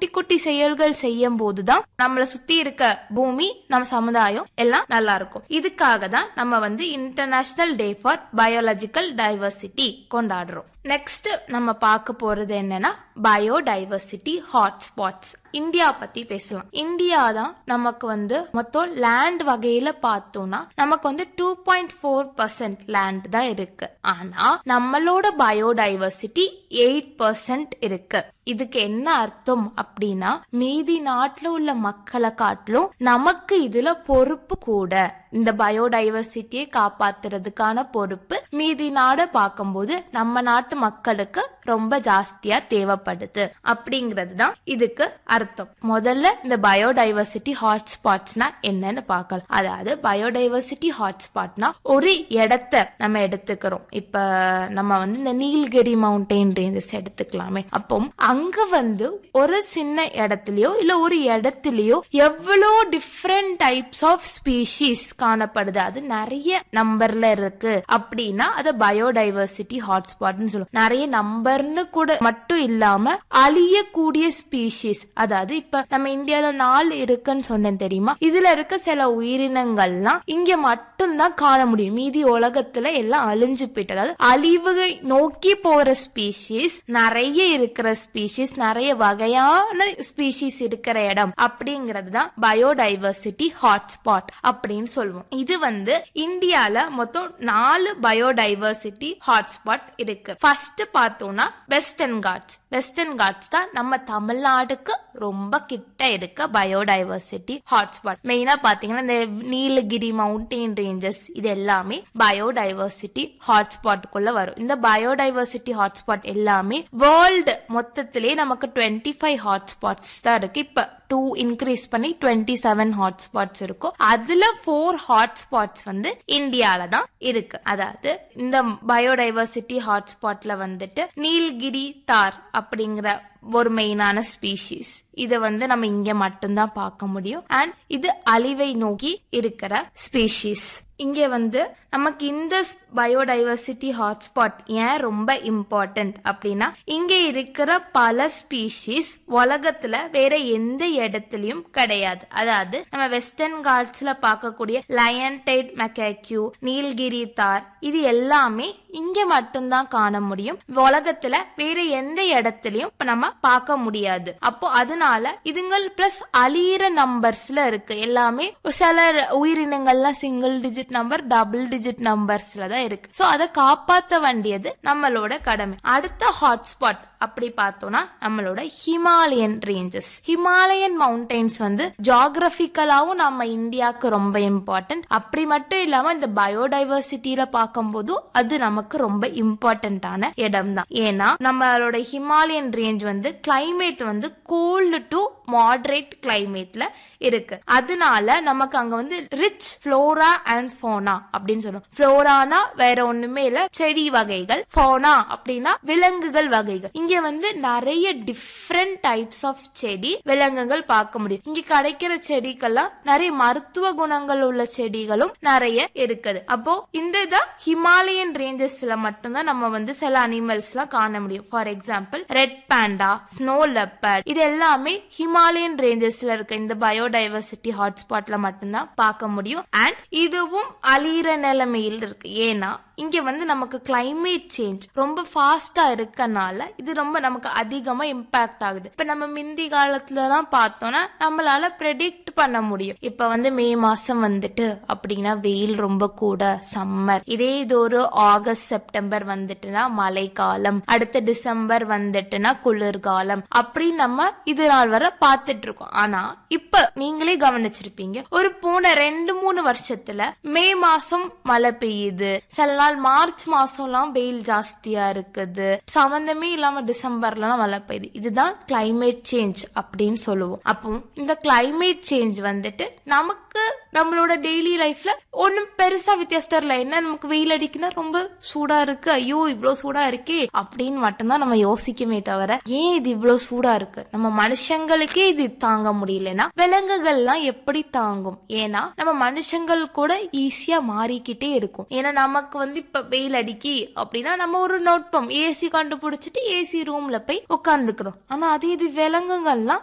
குட்டி குட்டி செயல்கள் செய்யும் போதுதான் நம்மள சுத்தி இருக்க பூமி நம்ம சமுதாயம் எல்லாம் நல்லா இருக்கும் இதுக்காக தான் நம்ம வந்து international day for biological diversity கொண்டாடுறோம் நெக்ஸ்ட் நம்ம பார்க்க போறது என்னன்னா பயோடைவர்சிட்டி ஹாட்ஸ்பாட்ஸ் இந்தியா பத்தி பேசலாம் இந்தியா தான் நமக்கு வந்து மொத்தம் லேண்ட் வகையில பார்த்தோம்னா நமக்கு வந்து two point four percent land தான் இருக்கு ஆனா நம்மளோட பயோடைவர்சிட்டி எயிட் பர்சன்ட் இருக்கு இதுக்கு என்ன அர்த்தம் அப்படின்னா மீதி நாட்டுல உள்ள மக்களை காட்டிலும் நமக்கு இதுல பொறுப்பு கூட இந்த பயோடைவர்சிட்டியை காப்பாத்துறதுக்கான பொறுப்பு மீதி நாடை பார்க்கும்போது நம்ம நாட்டு மக்களுக்கு ரொம்ப ஜாஸ்தியா தேவைப்படுது அப்படிங்கிறது தான் இதுக்கு அர்த்தம் முதல்ல இந்த பயோடைவர்சிட்டி ஹாட்ஸ்பாட்ஸ்னா என்னன்னு பார்க்கலாம் அதாவது பயோடைவர்சிட்டி ஹாட்ஸ்பாட்னா ஒரு இடத்த நம்ம எடுத்துக்கிறோம் இப்ப நம்ம வந்து இந்த நீல்கிரி மவுண்டைன் ரேஞ்சஸ் எடுத்துக்கலாமே அப்போ அங்க வந்து ஒரு சின்ன இடத்துலயோ இல்ல ஒரு இடத்துலயோ எவ்வளோ டிஃப்ரெண்ட் டைப்ஸ் ஆஃப் ஸ்பீஷீஸ் காணப்படுது அது நிறைய நம்பர்ல இருக்கு அப்படின்னா அது பயோடைவர்சிட்டி ஹாட்ஸ்பாட்னு சொல்லுவோம் நிறைய நம்பர்னு கூட மட்டும் இல்லாம அழியக்கூடிய ஸ்பீஷீஸ் அதாவது இப்ப நம்ம இந்தியால நாலு இருக்குன்னு சொன்னேன் தெரியுமா இதுல இருக்க சில உயிரினங்கள்லாம் இங்க மட்டும்தான் காண முடியும் மீதி உலகத்துல எல்லாம் அழிஞ்சு போயிட்டு அதாவது அழிவுகை நோக்கி போற ஸ்பீஷீஸ் நிறைய இருக்கிற ஸ்பீஷீஸ் நிறைய வகையான ஸ்பீஷீஸ் இருக்கிற இடம் அப்படிங்கிறது தான் பயோடைவர்சிட்டி ஹாட்ஸ்பாட் அப்படின்னு சொல்லுவோம் இது வந்து இந்தியால மொத்தம் நாலு பயோடைவர்சிட்டி ஹாட்ஸ்பாட் இருக்கு ஃபர்ஸ்ட் பார்த்தோம்னா வெஸ்டர்ன் காட்ஸ் வெஸ்டர்ன் காட்ஸ் தான் நம்ம தமிழ்நாடுக்கு ரொம்ப கிட்ட இருக்க பயோடைவர்சிட்டி ஹாட்ஸ்பாட் மெயினா பாத்தீங்கன்னா இந்த நீலகிரி மவுண்டைன் ரேஞ்சஸ் இது எல்லாமே பயோடைவர்சிட்டி ஹாட்ஸ்பாட்டுக்குள்ள வரும் இந்த பயோடைவர்சிட்டி ஹாட்ஸ்பாட் எல்லாமே வேர்ல்டு மொத்தத்திலே நமக்கு டுவெண்ட்டி ஃபைவ் ஹாட்ஸ்பாட்ஸ் தான் இருக்கு இப்ப டூ இன்க்ரீஸ் பண்ணி டுவெண்ட்டி செவன் ஹாட்ஸ்பாட்ஸ் இருக்கும் அதுல ஃபோர் ஹாட்ஸ்பாட்ஸ் வந்து இந்தியால தான் இருக்கு அதாவது இந்த பயோடைவர்சிட்டி ஹாட்ஸ்பாட்ல வந்துட்டு நீல்கிரி தார் அப்படிங்கிற ஒரு மெயினான ஸ்பீஷீஸ் இதை வந்து நம்ம இங்க மட்டும்தான் பார்க்க முடியும் அண்ட் இது அழிவை நோக்கி இருக்கிற ஸ்பீஷீஸ் இங்க வந்து நமக்கு இந்த பயோடைவர்சிட்டி ஹாட்ஸ்பாட் ஏன் ரொம்ப இம்பார்ட்டன்ட் அப்படின்னா இங்க இருக்கிற பல ஸ்பீஷீஸ் உலகத்துல வேற எந்த இடத்துலயும் கிடையாது அதாவது நம்ம வெஸ்டர்ன் காட்ஸ்ல பார்க்கக்கூடிய லயன் டைட் மெக்காக்யூ நீல்கிரி தார் இது எல்லாமே இங்க மட்டும்தான் காண முடியும் உலகத்துல வேற எந்த இடத்துலயும் இப்ப நம்ம பார்க்க முடியாது அப்போ அதனால இதுங்கள் பிளஸ் அழியிற நம்பர்ஸ்ல இருக்கு எல்லாமே சில உயிரினங்கள்லாம் single digit number double digit நம்பர்ஸ்ல தான் இருக்கு சோ அதை காப்பாத்த வேண்டியது நம்மளோட கடமை அடுத்த ஹாட்ஸ்பாட் அப்படி பார்த்தோம்னா நம்மளோட ஹிமாலயன் ரேஞ்சஸ் ஹிமாலயன் மவுண்டைன்ஸ் வந்து ஜாகிரபிக்கலாவும் நம்ம இந்தியாவுக்கு ரொம்ப இம்பார்ட்டன்ட் அப்படி மட்டும் இல்லாம இந்த பயோடைவர்சிட்டியில பார்க்கும்போது அது நமக்கு ரொம்ப இம்பார்ட்டன்டான இடம் தான் ஏன்னா நம்மளோட ஹிமாலயன் ரேஞ்ச் வந்து கிளைமேட் வந்து கோல்டு டு மாடரேட் கிளைமேட்ல இருக்கு அதனால நமக்கு அங்க வந்து ரிச் ஃப்ளோரா அண்ட் ஃபோனா அப்படின்னு சொல்லுவோம் ஃப்ளோரானா வேற ஒண்ணுமே இல்ல செடி வகைகள் ஃபோனா அப்படின்னா விலங்குகள் வகைகள் இங்க வந்து நிறைய டிஃப்ரெண்ட் டைப்ஸ் ஆஃப் செடி விலங்குகள் பார்க்க முடியும் இங்க கிடைக்கிற செடிகள்லாம் நிறைய மருத்துவ குணங்கள் உள்ள செடிகளும் நிறைய இருக்குது அப்போ இந்த இதான் ஹிமாலயன் ரேஞ்சஸ்ல மட்டும்தான் நம்ம வந்து சில அனிமல்ஸ் எல்லாம் காண முடியும் for example red panda snow leopard இது எல்லாமே ஹிமாலயன் ரேஞ்சஸ்ல இருக்க இந்த பயோடைவர்சிட்டி ஹாட்ஸ்பாட்ல மட்டும்தான் பார்க்க முடியும் அண்ட் இதுவும் அழியிற நிலைமையில் இருக்கு ஏன்னா இங்க வந்து நமக்கு கிளைமேட் சேஞ்ச் ரொம்ப ஃபாஸ்டா இருக்கனால இது ரொம்ப நமக்கு அதிகமா இம்பாக்ட் ஆகுது இப்ப நம்ம மிந்தி காலத்துலலாம் பார்த்தோம்னா நம்மளால ப்ரெடிக்ட் பண்ண முடியும் இப்ப வந்து மே மாசம் வந்துட்டு அப்படின்னா வெயில் ரொம்ப கூட சம்மர் இதே இது ஒரு ஆகஸ்ட் செப்டம்பர் வந்துட்டுனா மழைக்காலம் அடுத்த டிசம்பர் வந்துட்டுனா குளிர்காலம் அப்படி நம்ம இது நாள் வரை பார்த்துட்டு இருக்கோம் ஆனா இப்ப நீங்களே கவனிச்சிருப்பீங்க ஒரு போன ரெண்டு மூணு வருஷத்துல மே மாசம் மழை பெய்யுது சில நாள் மார்ச் மாசம்லாம் வெயில் ஜாஸ்தியா இருக்குது சம்பந்தமே இல்லாம டிசம்பர்லாம் மழை பெய்யுது இதுதான் கிளைமேட் சேஞ்ச் அப்படின்னு சொல்லுவோம் அப்போ இந்த கிளைமேட் சேஞ்ச் வந்துட்டு நமக்கு நம்மளோட டெய்லி லைஃப்ல ஒன்னும் பெருசா வித்தியாசம் தெரியல என்ன நமக்கு வெயில் அடிக்குன்னா ரொம்ப சூடா இருக்கு ஐயோ இவ்வளவு சூடா இருக்கே அப்படின்னு மட்டும்தான் நம்ம யோசிக்குமே தவிர ஏன் இது இவ்வளவு சூடா இருக்கு நம்ம மனுஷங்களுக்கே இது தாங்க முடியலன்னா விலங்குகள்லாம் எப்படி தாங்கும் ஏன்னா நம்ம மனுஷங்கள் கூட ஈஸியா மாறிக்கிட்டே இருக்கும் ஏன்னா நமக்கு வந்து இப்ப வெயில் அடிக்கி அப்படின்னா நம்ம ஒரு நோட்பம் ஏசி கண்டுபிடிச்சிட்டு ஏசி ரூம்ல போய் உட்காந்துக்கிறோம் ஆனா அதே இது விலங்குகள்லாம்